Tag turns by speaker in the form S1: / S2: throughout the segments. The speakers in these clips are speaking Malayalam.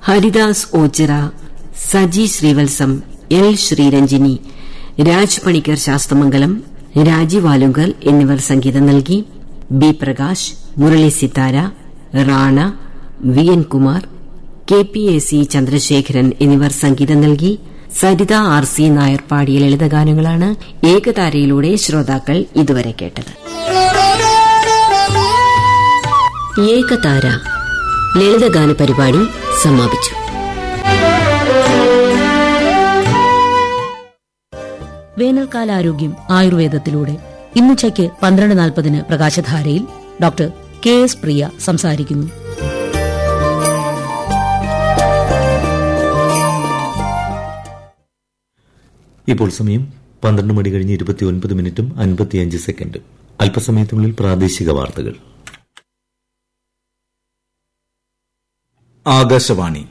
S1: ഹരിദാസ് ഓച്ചിറ സജി ശ്രീവത്സം എൽ ശ്രീരഞ്ജിനി രാജ് പണിക്കർ ശാസ്തമംഗലം രാജീവ് ആലുങ്കൽ എന്നിവർ സംഗീതം നൽകി B Prakash Murali Sithara Rana V N Kumar K P A C Chandrasekharan എന്നിവർ സംഗീതം നൽകി സരിത ആർ സി നായർ പാടിയ ലളിതഗാനങ്ങളാണ് ഏകതാരയിലൂടെ ശ്രോതാക്കൾ ഇതുവരെ കേട്ടത് ഏകതാര ലളിതഗാന പരിപാടി സമാപിച്ചു
S2: വേനൽക്കാലാരോഗ്യം ആയുർവേദത്തിലൂടെ ഇന്നുച്ചയ്ക്ക് പന്ത്രണ്ട് നാൽപ്പതിന് പ്രകാശധാരയിൽ ഡോക്ടർ കെ എസ് പ്രിയ സംസാരിക്കുന്നു
S3: ഇപ്പോൾ സമയം പന്ത്രണ്ട് മണി കഴിഞ്ഞ് ഇരുപത്തിയൊൻപത് മിനിറ്റും അൻപത്തിയഞ്ച് സെക്കൻഡും അല്പസമയത്തിനുള്ളിൽ പ്രാദേശിക വാർത്തകൾ
S4: ആകാശവാണി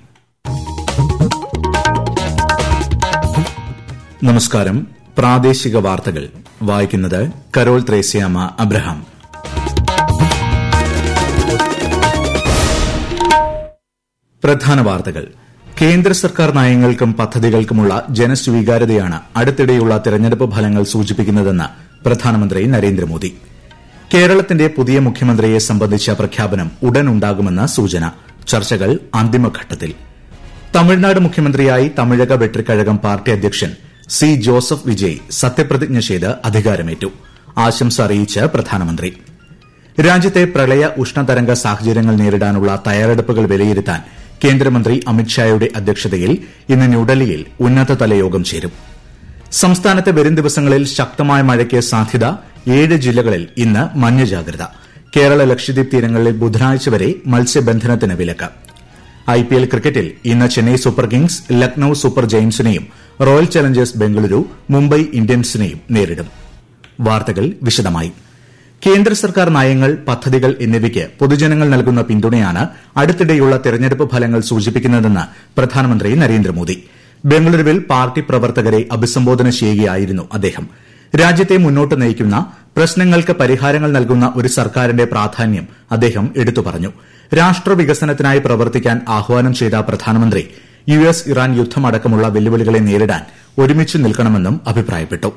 S4: നമസ്കാരം പ്രാദേശിക വാർത്തകൾ വായിക്കുന്നത് കരോൾ ത്രേസ്യാമ അബ്രഹാം പ്രധാന വാർത്തകൾ കേന്ദ്ര സർക്കാർ നയങ്ങൾക്കും പദ്ധതികൾക്കുമുള്ള ജനസ്വീകാര്യതയാണ് അടുത്തിടെയുള്ള തെരഞ്ഞെടുപ്പ് ഫലങ്ങൾ സൂചിപ്പിക്കുന്നതെന്ന് പ്രധാനമന്ത്രി നരേന്ദ്രമോദി കേരളത്തിന്റെ പുതിയ മുഖ്യമന്ത്രിയെ സംബന്ധിച്ച പ്രഖ്യാപനം ഉടൻ ഉണ്ടാകുമെന്ന സൂചന ചർച്ചകൾ അന്തിമഘട്ടത്തിൽ തമിഴ്നാട് മുഖ്യമന്ത്രിയായി തമിഴക വെട്രിക്കഴകം പാർട്ടി അധ്യക്ഷൻ സി ജോസഫ് വിജയ് സത്യപ്രതിജ്ഞ ചെയ്ത് അധികാരമേറ്റു ആശംസ അറിയിച്ച് പ്രധാനമന്ത്രി രാജ്യത്തെ പ്രളയ ഉഷ്ണതരംഗ സാഹചര്യങ്ങൾ നേരിടാനുള്ള തയ്യാറെടുപ്പുകൾ വിലയിരുത്താൻ കേന്ദ്രമന്ത്രി അമിത്ഷായുടെ അധ്യക്ഷതയിൽ ഇന്ന് ന്യൂഡൽഹിയിൽ ഉന്നതതല യോഗം ചേരും സംസ്ഥാനത്തെ വരും ദിവസങ്ങളിൽ ശക്തമായ മഴയ്ക്ക് സാധ്യത ഏഴ് ജില്ലകളിൽ ഇന്ന് മഞ്ഞ ജാഗ്രത കേരള ലക്ഷദ്വീപ് തീരങ്ങളിൽ ബുധനാഴ്ച വരെ മത്സ്യബന്ധനത്തിന് വിലക്ക് ഐപിഎൽ ക്രിക്കറ്റിൽ ഇന്ന് Chennai Super Kings Lucknow Super ജയന്റ്സിനെയും റോയൽ ചലഞ്ചേഴ്സ് ബംഗളൂരു മുംബൈ ഇന്ത്യൻസിനെയും നേരിടും വാർത്തകൾ വിശദമായി കേന്ദ്ര സർക്കാർ നയങ്ങൾ പദ്ധതികൾ എന്നിവയ്ക്ക് പൊതുജനങ്ങൾ നൽകുന്ന പിന്തുണയാണ് അടുത്തിടെയുള്ള തെരഞ്ഞെടുപ്പ് ഫലങ്ങൾ സൂചിപ്പിക്കുന്നതെന്ന് പ്രധാനമന്ത്രി നരേന്ദ്രമോദി ബംഗളൂരുവിൽ പാർട്ടി പ്രവർത്തകരെ അഭിസംബോധന ചെയ്യുകയായിരുന്നു അദ്ദേഹം രാജ്യത്തെ മുന്നോട്ട് നയിക്കുന്ന പ്രശ്നങ്ങൾക്ക് പരിഹാരങ്ങൾ നൽകുന്ന ഒരു സർക്കാരിന്റെ പ്രാധാന്യം അദ്ദേഹം എടുത്തു പറഞ്ഞു രാഷ്ട്ര വികസനത്തിനായി പ്രവർത്തിക്കാൻ ആഹ്വാനം ചെയ്ത പ്രധാനമന്ത്രി യു എസ് ഇറാൻ യുദ്ധമടക്കമുള്ള വെല്ലുവിളികളെ നേരിടാൻ ഒരുമിച്ച് നിൽക്കണമെന്നും അഭിപ്രായപ്പെട്ടു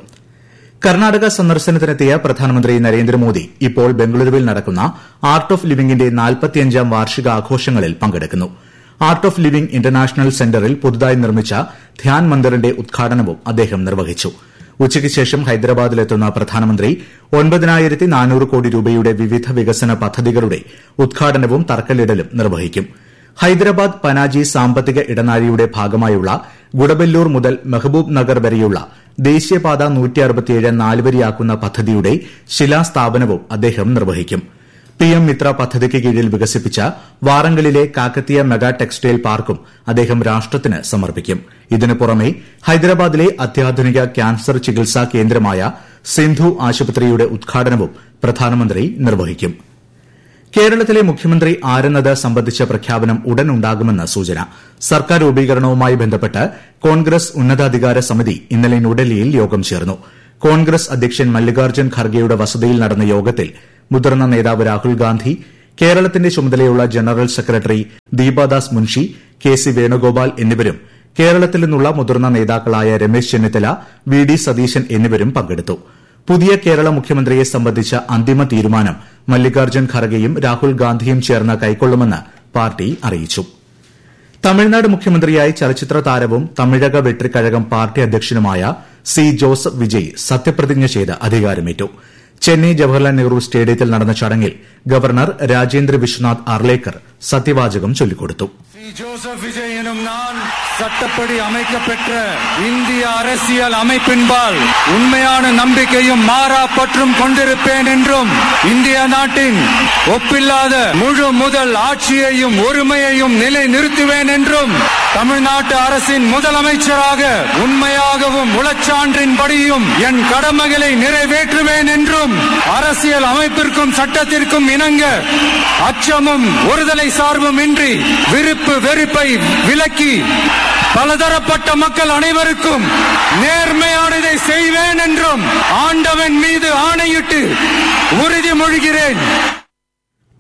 S4: കർണാടക സന്ദർശനത്തിനെത്തിയ പ്രധാനമന്ത്രി നരേന്ദ്രമോദി ഇപ്പോൾ ബംഗളൂരുവിൽ നടക്കുന്ന ആർട്ട് ഓഫ് ലിവിംഗിന്റെ നാൽപ്പത്തിയഞ്ചാം വാർഷികാഘോഷങ്ങളിൽ പങ്കെടുക്കുന്നു ആർട്ട് ഓഫ് ലിവിംഗ് ഇന്റർനാഷണൽ സെന്ററിൽ പുതുതായി നിർമ്മിച്ച ധ്യാൻ മന്ദിറിന്റെ ഉദ്ഘാടനവും അദ്ദേഹം നിർവഹിച്ചു ഉച്ചയ്ക്ക് ശേഷം ഹൈദരാബാദിലെത്തുന്ന പ്രധാനമന്ത്രി ഒൻപതിനായിരത്തി നാനൂറ് കോടി രൂപയുടെ വിവിധ വികസന പദ്ധതികളുടെ ഉദ്ഘാടനവും തറക്കല്ലിടലും നിർവഹിക്കും ഹൈദരാബാദ് പനാജി സാമ്പത്തിക ഇടനാഴിയുടെ ഭാഗമായുള്ള ഗുഡബല്ലൂർ മുതൽ മെഹബൂബ് നഗർ വരെയുള്ള ദേശീയപാത നാലുവരിയാക്കുന്ന പദ്ധതിയുടെ ശിലാസ്ഥാപനവും അദ്ദേഹം നിർവഹിക്കും പിഎം മിത്ര പദ്ധതിക്ക് കീഴിൽ വികസിപ്പിച്ച വാറങ്കലിലെ കാക്കത്തിയ മെഗാ ടെക്സ്റ്റൈൽ പാർക്കും അദ്ദേഹം രാഷ്ട്രത്തിന് സമർപ്പിക്കും ഇതിനു പുറമെ ഹൈദരാബാദിലെ അത്യാധുനിക ക്യാൻസർ ചികിത്സാ കേന്ദ്രമായ സിന്ധു ആശുപത്രിയുടെ ഉദ്ഘാടനവും പ്രധാനമന്ത്രി നിർവഹിക്കും കേരളത്തിലെ മുഖ്യമന്ത്രി ആരെന്നത് സംബന്ധിച്ച പ്രഖ്യാപനം ഉടൻ ഉണ്ടാകുമെന്ന് സൂചന സർക്കാർ രൂപീകരണവുമായി ബന്ധപ്പെട്ട് കോൺഗ്രസ് ഉന്നതാധികാര സമിതി ഇന്നലെ ന്യൂഡൽഹിയിൽ യോഗം ചേർന്നു കോൺഗ്രസ് അധ്യക്ഷൻ മല്ലികാർജ്ജുൻ ഖർഗെയുടെ വസതിയിൽ നടന്ന യോഗത്തിൽ മുതിർന്ന നേതാവ് രാഹുൽ ഗാന്ധി കേരളത്തിന്റെ ചുമതലയുള്ള general secretary Deepa Das Munshi K C Venugopal എന്നിവരും കേരളത്തിൽ നിന്നുള്ള മുതിർന്ന നേതാക്കളായ രമേശ് ചെന്നിത്തല വി ഡി സതീശൻ എന്നിവരും പങ്കെടുത്തു പുതിയ കേരള മുഖ്യമന്ത്രിയെ സംബന്ധിച്ച അന്തിമ തീരുമാനം മല്ലികാർജ്ജുൻ ഖർഗെയും രാഹുൽ ഗാന്ധിയും ചേർന്ന് കൈക്കൊള്ളുമെന്ന് പാർട്ടി അറിയിച്ചു തമിഴ്നാട് മുഖ്യമന്ത്രിയായി ചലച്ചിത്ര താരവും തമിഴക വെട്രിക്കഴകം പാർട്ടി അധ്യക്ഷനുമായ സി ജോസഫ് വിജയ് സത്യപ്രതിജ്ഞ ചെയ്ത് അധികാരമേറ്റു ചെന്നൈ ജവഹർലാൽ നെഹ്റു സ്റ്റേഡിയത്തിൽ നടന്ന ചടങ്ങിൽ ഗവർണർ രാജേന്ദ്ര വിശ്വനാഥ് അർലേക്കർ സത്യവാചകം ചൊല്ലിക്കൊടുത്തു
S5: ஜோசப் விஜய் எனும் நான் சட்டப்படி அமைக்கப்பெற்ற இந்திய அரசியல் அமைப்பின்பால் உண்மையான நம்பிக்கையும் மாறா பற்றும் கொண்டிருப்பேன் என்றும் இந்திய நாட்டின் ஒப்பில்லாத முழு முதல் ஆட்சியையும் ஒருமையையும் நிலை நிறுத்துவேன் என்றும் தமிழ்நாட்டு அரசின் முதலமைச்சராக உண்மையாகவும் உளச்சான்றின்படியும் என் கடமைகளை நிறைவேற்றுவேன் என்றும் அரசியல் அமைப்பிற்கும் சட்டத்திற்கும் இணங்க அச்சமும் ஒருதலை சார்பும் இன்றி விருப்பு வெறுப்பை விலக்கி பலதரப்பட்ட மக்கள் அனைவருக்கும் நேர்மையானதை செய்வேன் என்றும் ஆண்டவன் மீது ஆணையிட்டு உறுதிமொழிகிறேன்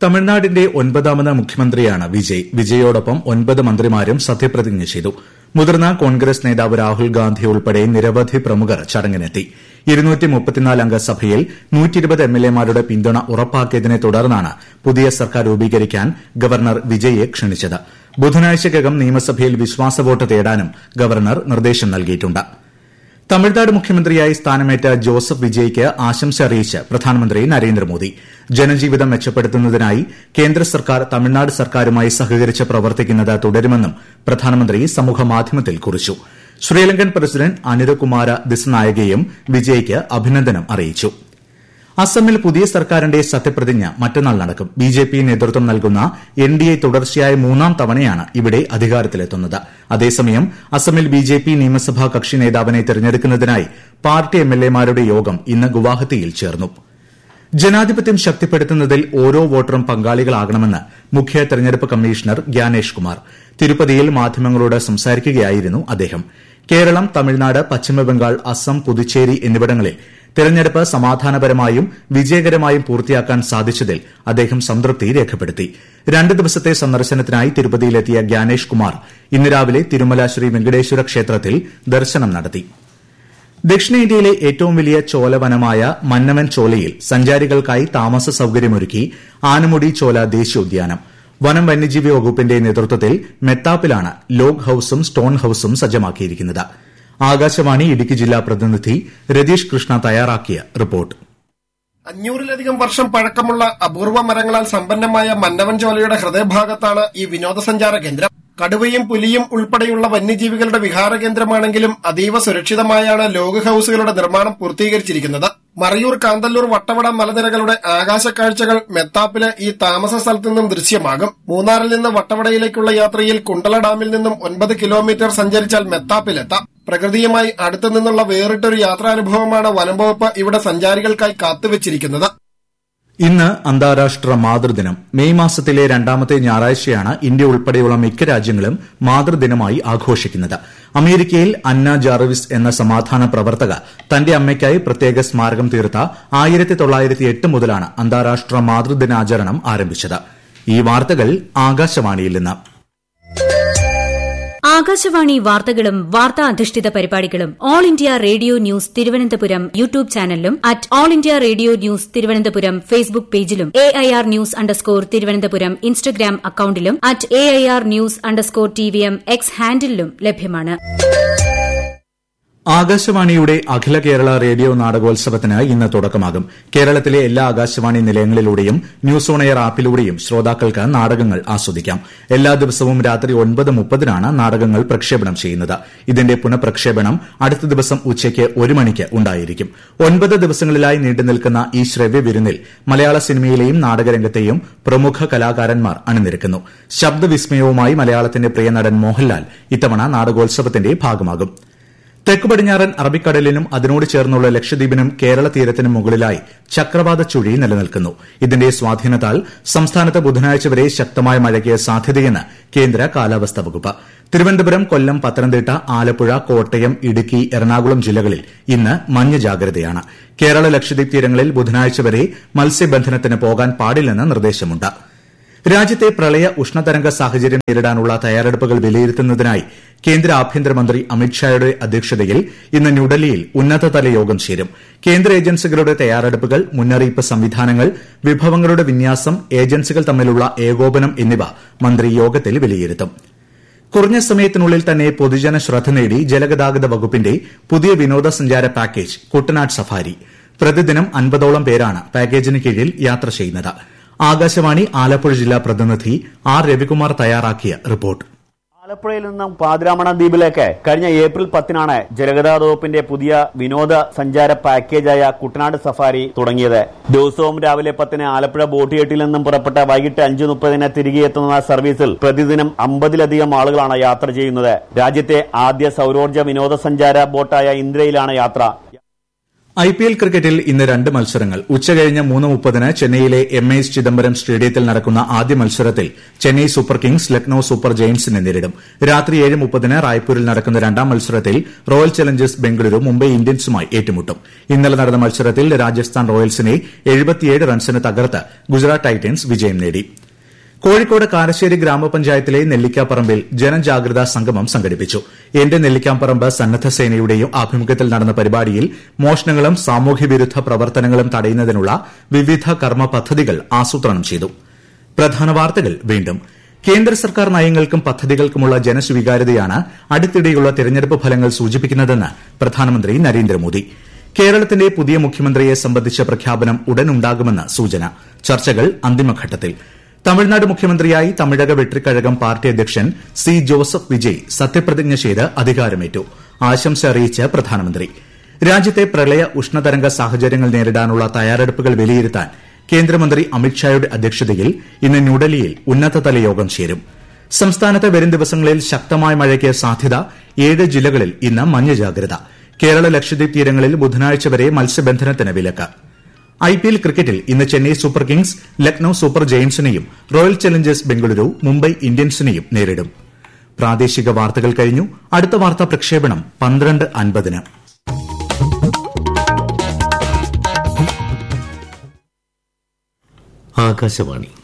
S4: തമിഴ്നാടിന്റെ ഒൻപതാമത് മുഖ്യമന്ത്രിയാണ് വിജയ് വിജയോടൊപ്പം ഒൻപത് മന്ത്രിമാരും സത്യപ്രതിജ്ഞ ചെയ്തു മുതിർന്ന കോൺഗ്രസ് നേതാവ് രാഹുൽ ഗാന്ധി ഉൾപ്പെടെ നിരവധി പ്രമുഖർ ചടങ്ങിനെത്തി അംഗ സഭയിൽ എംഎൽഎമാരുടെ പിന്തുണ ഉറപ്പാക്കിയതിനെ തുടർന്നാണ് പുതിയ സർക്കാർ രൂപീകരിക്കാൻ ഗവർണർ വിജയെ ക്ഷണിച്ചത് ബുധനാഴ്ചയ്ക്കകം നിയമസഭയിൽ വിശ്വാസവോട്ട് തേടാനും ഗവർണർ നിർദ്ദേശം നൽകിയിട്ടുണ്ട് തമിഴ്നാട് മുഖ്യമന്ത്രിയായി സ്ഥാനമേറ്റ ജോസഫ് വിജയ്ക്ക് ആശംസ അറിയിച്ച് പ്രധാനമന്ത്രി നരേന്ദ്രമോദി ജനജീവിതം മെച്ചപ്പെടുത്തുന്നതിനായി കേന്ദ്ര സർക്കാർ തമിഴ്നാട് സർക്കാരുമായി സഹകരിച്ച് പ്രവർത്തിക്കുന്നത് തുടരുമെന്നും പ്രധാനമന്ത്രി സമൂഹമാധ്യമത്തിൽ കുറിച്ചു ശ്രീലങ്കൻ പ്രസിഡന്റ് അനിരകുമാര ദിസ്നായകയും വിജയ്ക്ക് അഭിനന്ദനം അറിയിച്ചു അസമിൽ പുതിയ സർക്കാരിന്റെ സത്യപ്രതിജ്ഞ മറ്റന്നാൾ നടക്കും ബിജെപി നേതൃത്വം നൽകുന്ന എൻഡിഎ തുടർച്ചയായ മൂന്നാം തവണയാണ് ഇവിടെ അധികാരത്തിലെത്തുന്നത് അതേസമയം അസമിൽ ബിജെപി നിയമസഭാ കക്ഷി നേതാവിനെ തെരഞ്ഞെടുക്കുന്നതിനായി പാർട്ടി എംഎൽഎമാരുടെ യോഗം ഇന്ന് ഗുവാഹത്തിയിൽ ചേർന്നു ജനാധിപത്യം ശക്തിപ്പെടുത്തുന്നതിൽ ഓരോ വോട്ടറും പങ്കാളികളാകണമെന്ന് മുഖ്യ തെരഞ്ഞെടുപ്പ് കമ്മീഷണർ ഗ്യാനേഷ് കുമാർ തിരുപ്പതിയിൽ മാധ്യമങ്ങളോട് സംസാരിക്കുകയായിരുന്നു അദ്ദേഹം കേരളം തമിഴ്നാട് പശ്ചിമബംഗാൾ അസം പുതുച്ചേരി എന്നിവിടങ്ങളിൽ തെരഞ്ഞെടുപ്പ് സമാധാനപരമായും വിജയകരമായും പൂർത്തിയാക്കാൻ സാധിച്ചതിൽ അദ്ദേഹം സംതൃപ്തി രേഖപ്പെടുത്തി രണ്ട് ദിവസത്തെ സന്ദർശനത്തിനായി തിരുപ്പതിയിലെത്തിയ ഗ്യാനേഷ് കുമാർ ഇന്ന് രാവിലെ തിരുമല ശ്രീ വെങ്കടേശ്വര ക്ഷേത്രത്തിൽ ദർശനം നടത്തി ദക്ഷിണേന്ത്യയിലെ ഏറ്റവും വലിയ ചോലവനമായ മന്നവൻ ചോലയിൽ സഞ്ചാരികൾക്കായി താമസ സൌകര്യമൊരുക്കി ആനമുടി ചോല ദേശീയോദ്യാനം വനം വന്യജീവി വകുപ്പിന്റെ നേതൃത്വത്തിൽ മെത്താപ്പിലാണ് ലോഗ് ഹൌസും സ്റ്റോൺ ഹൌസും സജ്ജമാക്കിയിരിക്കുന്നത് ആകാശവാണി ഇടുക്കി ജില്ലാ പ്രതിനിധി രതീഷ് കൃഷ്ണ തയ്യാറാക്കിയ റിപ്പോർട്ട്
S6: അഞ്ഞൂറിലധികം വർഷം പഴക്കമുള്ള അപൂർവ മരങ്ങളാൽ സമ്പന്നമായ മന്നവൻ ചോലയുടെ ഹൃദയഭാഗത്താണ് ഈ വിനോദസഞ്ചാര കേന്ദ്രം കടുവയും പുലിയും ഉൾപ്പെടെയുള്ള വന്യജീവികളുടെ വിഹാര കേന്ദ്രമാണെങ്കിലും അതീവ സുരക്ഷിതമായാണ് ലോഗ് ഹൌസുകളുടെ നിർമ്മാണം പൂർത്തീകരിച്ചിരിക്കുന്നത് മറയൂർ കാന്തല്ലൂർ വട്ടവട മലനിരകളുടെ ആകാശക്കാഴ്ചകൾ മെത്താപ്പിലെ ഈ താമസ സ്ഥലത്തു നിന്നും ദൃശ്യമാകും മൂന്നാറിൽ നിന്ന് വട്ടവടയിലേക്കുള്ള യാത്രയിൽ കുണ്ടള ഡാമിൽ നിന്നും ഒൻപത് കിലോമീറ്റർ സഞ്ചരിച്ചാൽ മെത്താപ്പിലെത്താം പ്രകൃതിയുമായി അടുത്തു നിന്നുള്ള വേറിട്ടൊരു യാത്രാനുഭവമാണ് വനംവകുപ്പ് ഇവിടെ സഞ്ചാരികൾക്കായി കാത്തുവച്ചിരിക്കുന്നത്
S4: ഇന്ന് അന്താരാഷ്ട്ര മാതൃദിനം മെയ് മാസത്തിലെ രണ്ടാമത്തെ ഞായറാഴ്ചയാണ് ഇന്ത്യ ഉൾപ്പെടെയുള്ള മിക്ക രാജ്യങ്ങളും മാതൃദിനമായി ആഘോഷിക്കുന്നത് അമേരിക്കയിൽ അന്ന ജാർവിസ് എന്ന സമാധാന പ്രവർത്തക തന്റെ അമ്മയ്ക്കായി പ്രത്യേക സ്മാരകം തീർത്ത ആയിരത്തി തൊള്ളായിരത്തി എട്ട് മുതലാണ് അന്താരാഷ്ട്ര മാതൃദിനാചരണം ആരംഭിച്ചത് ഈ വാർത്തകൾ ആകാശവാണിയിൽ നിന്ന്
S7: ആകാശവാണി വാർത്തകളും വാർത്താ അധിഷ്ഠിത പരിപാടികളും All India Radio News Thiruvananthapuram YouTube ചാനലിലും at All India Radio News Thiruvananthapuram Facebook പേജിലും A I R news underscore Thiruvananthapuram Instagram അക്കൌണ്ടിലും at A I R news underscore T V M X ഹാൻഡിലും ലഭ്യമാണ്
S4: ആകാശവാണിയുടെ അഖില കേരള റേഡിയോ നാടകോത്സവത്തിന് ഇന്ന് തുടക്കമാകും കേരളത്തിലെ എല്ലാ ആകാശവാണി നിലയങ്ങളിലൂടെയും ന്യൂസ് ഓൺ എയർ ആപ്പിലൂടെയും ശ്രോതാക്കൾക്ക് നാടകങ്ങൾ ആസ്വദിക്കാം എല്ലാ ദിവസവും രാത്രി ഒൻപത് മുപ്പതിനാണ് നാടകങ്ങൾ പ്രക്ഷേപണം ചെയ്യുന്നത് ഇതിന്റെ പുനഃപ്രക്ഷേപണം അടുത്ത ദിവസം ഉച്ചയ്ക്ക് ഒരു മണിക്ക് ഉണ്ടായിരിക്കും ഒൻപത് ദിവസങ്ങളിലായി നീണ്ടുനിൽക്കുന്ന ഈ ശ്രവ്യ വിരുന്നിൽ മലയാള സിനിമയിലെയും നാടകരംഗത്തെയും പ്രമുഖ കലാകാരന്മാർ അണിനിരക്കുന്നു ശബ്ദവിസ്മയവുമായി മലയാളത്തിന്റെ പ്രിയ നടൻ മോഹൻലാൽ ഇത്തവണ നാടകോത്സവത്തിന്റെ ഭാഗമാകും തെക്ക് പടിഞ്ഞാറൻ അറബിക്കടലിനും അതിനോട് ചേർന്നുള്ള ലക്ഷദ്വീപിനും കേരള തീരത്തിനും മുകളിലായി ചക്രവാത ചുഴി നിലനിൽക്കുന്നു ഇതിന്റെ സ്വാധീനത്താൽ സംസ്ഥാനത്ത് ബുധനാഴ്ച വരെ ശക്തമായ മഴയ്ക്ക് സാധ്യതയെന്ന് കേന്ദ്ര കാലാവസ്ഥാ വകുപ്പ് തിരുവനന്തപുരം കൊല്ലം പത്തനംതിട്ട ആലപ്പുഴ കോട്ടയം ഇടുക്കി എറണാകുളം ജില്ലകളിൽ ഇന്ന് മഞ്ഞ ജാഗ്രതയാണ് കേരള ലക്ഷദ്വീപ് തീരങ്ങളിൽ ബുധനാഴ്ച വരെ മത്സ്യബന്ധനത്തിന് പോകാൻ പാടില്ലെന്ന് നിർദ്ദേശമുണ്ട് രാജ്യത്തെ പ്രളയ ഉഷ്ണതരംഗ സാഹചര്യം നേരിടാനുള്ള തയ്യാറെടുപ്പുകൾ വിലയിരുത്തുന്നതിനായി കേന്ദ്ര ആഭ്യന്തരമന്ത്രി അമിത്ഷായുടെ അധ്യക്ഷതയിൽ ഇന്ന് ന്യൂഡൽഹിയിൽ ഉന്നതതല യോഗം ചേരും കേന്ദ്ര ഏജൻസികളുടെ തയ്യാറെടുപ്പുകൾ മുന്നറിയിപ്പ് സംവിധാനങ്ങൾ വിഭവങ്ങളുടെ വിന്യാസം ഏജൻസികൾ തമ്മിലുള്ള ഏകോപനം എന്നിവ മന്ത്രി യോഗത്തിൽ വിലയിരുത്തും കുറഞ്ഞ സമയത്തിനുള്ളിൽ തന്നെ പൊതുജന ശ്രദ്ധ നേടി ജലഗതാഗത വകുപ്പിന്റെ പുതിയ വിനോദസഞ്ചാര പാക്കേജ് കുട്ടനാട് സഫാരി പ്രതിദിനം അൻപതോളം പേരാണ് പാക്കേജിന് കീഴിൽ യാത്ര ചെയ്യുന്നത് ആകാശവാണി ആലപ്പുഴ ജില്ലാ പ്രതിനിധി ആർ രവികുമാർ തയ്യാറാക്കിയ റിപ്പോർട്ട്
S8: ആലപ്പുഴയിൽ നിന്നും പാതിരാമണ ദ്വീപിലേക്ക് കഴിഞ്ഞ ഏപ്രിൽ പത്തിനാണ് ജലഗതാഗത വകുപ്പിന്റെ പുതിയ വിനോദ സഞ്ചാര പാക്കേജായ കുട്ടനാട് സഫാരി തുടങ്ങിയത് ദിവസവും രാവിലെ പത്തിന് ആലപ്പുഴ ബോട്ടിയെട്ടിൽ നിന്നും പുറപ്പെട്ട വൈകിട്ട് അഞ്ചു മുപ്പതിന് തിരികെ എത്തുന്ന സർവീസിൽ പ്രതിദിനം അമ്പതിലധികം ആളുകളാണ് യാത്ര ചെയ്യുന്നത് രാജ്യത്തെ ആദ്യ സൌരോർജ്ജ വിനോദസഞ്ചാര ബോട്ടായ ഇന്ദ്രയിലാണ് യാത്ര
S4: ഐ പി എൽ ക്രിക്കറ്റിൽ ഇന്ന് രണ്ട് മത്സരങ്ങൾ ഉച്ചകഴിഞ്ഞ് മൂന്ന് മുപ്പതിന് ചെന്നൈയിലെ എം എ എസ് ചിദംബരം സ്റ്റേഡിയത്തിൽ നടക്കുന്ന ആദ്യ മത്സരത്തിൽ Chennai Super Kings Lucknow Super ജയന്റ്സിനെ നേരിടും രാത്രി ഏഴ് മുപ്പതിന് റായ്പൂരിൽ നടക്കുന്ന രണ്ടാം മത്സരത്തിൽ റോയൽ ചലഞ്ചേഴ്സ് ബംഗളൂരു മുംബൈ ഇന്ത്യൻസുമായി ഏറ്റുമുട്ടും ഇന്നലെ നടന്ന മത്സരത്തിൽ രാജസ്ഥാൻ റോയൽസിനെ എഴുപത്തിയേഴ് റൺസിന് തകർത്ത് ഗുജറാത്ത് ടൈറ്റൻസ് വിജയം നേടി കോഴിക്കോട് കാരശ്ശേരി ഗ്രാമപഞ്ചായത്തിലെ നെല്ലിക്കാപ്പറമ്പിൽ ജനജാഗ്രതാ സംഗമം സംഘടിപ്പിച്ചു എന്റെ നെല്ലിക്കാപ്പറമ്പ് സന്നദ്ധ സേനയുടെയും ആഭിമുഖ്യത്തിൽ നടന്ന പരിപാടിയിൽ മോഷണങ്ങളും സാമൂഹ്യവിരുദ്ധ പ്രവർത്തനങ്ങളും തടയുന്നതിനുള്ള വിവിധ കർമ്മ പദ്ധതികൾ ആസൂത്രണം ചെയ്തു പ്രധാന വാർത്തകൾ വീണ്ടും കേന്ദ്ര സർക്കാർ നയങ്ങൾക്കും പദ്ധതികൾക്കുമുള്ള ജനസ്വീകാര്യതയാണ് അടുത്തിടെയുള്ള തെരഞ്ഞെടുപ്പ് ഫലങ്ങൾ സൂചിപ്പിക്കുന്നതെന്ന് പ്രധാനമന്ത്രി നരേന്ദ്രമോദി കേരളത്തിന്റെ പുതിയ മുഖ്യമന്ത്രിയെ സംബന്ധിച്ച പ്രഖ്യാപനം ഉടനുണ്ടാകുമെന്ന് സൂചന ചർച്ചകൾ അന്തിമഘട്ടത്തിൽ തമിഴ്നാട് മുഖ്യമന്ത്രിയായി തമിഴക വെട്രിക്കഴകം പാർട്ടി അധ്യക്ഷൻ സി ജോസഫ് വിജയ് സത്യപ്രതിജ്ഞ ചെയ്ത് അധികാരമേറ്റു ആശംസ അറിയിച്ച് പ്രധാനമന്ത്രി രാജ്യത്തെ പ്രളയ ഉഷ്ണതരംഗ സാഹചര്യങ്ങൾ നേരിടാനുള്ള തയ്യാറെടുപ്പുകൾ വിലയിരുത്താൻ കേന്ദ്രമന്ത്രി അമിത്ഷായുടെ അധ്യക്ഷതയിൽ ഇന്ന് ന്യൂഡൽഹിയിൽ ഉന്നതതല യോഗം ചേരും സംസ്ഥാനത്ത് വരും ദിവസങ്ങളിൽ ശക്തമായ മഴയ്ക്ക് സാധ്യത ഏഴ് ജില്ലകളിൽ ഇന്ന് മഞ്ഞ ജാഗ്രത കേരള ലക്ഷദ്വീപ് തീരങ്ങളിൽ ബുധനാഴ്ച വരെ മത്സ്യബന്ധനത്തിന് വിലക്ക് ഐ പി എൽ ക്രിക്കറ്റിൽ ഇന്ന് Chennai Super Kings Lucknow Super ജയന്റ്സിനെയും റോയൽ ചലഞ്ചേഴ്സ് ബംഗളൂരു മുംബൈ ഇന്ത്യൻസിനെയും നേരിടും പ്രാദേശിക വാർത്തകൾ കഴിഞ്ഞു അടുത്ത വാർത്താ പ്രക്ഷേപണം പന്ത്രണ്ട് അൻപതിന്
S3: ആകാശവാണി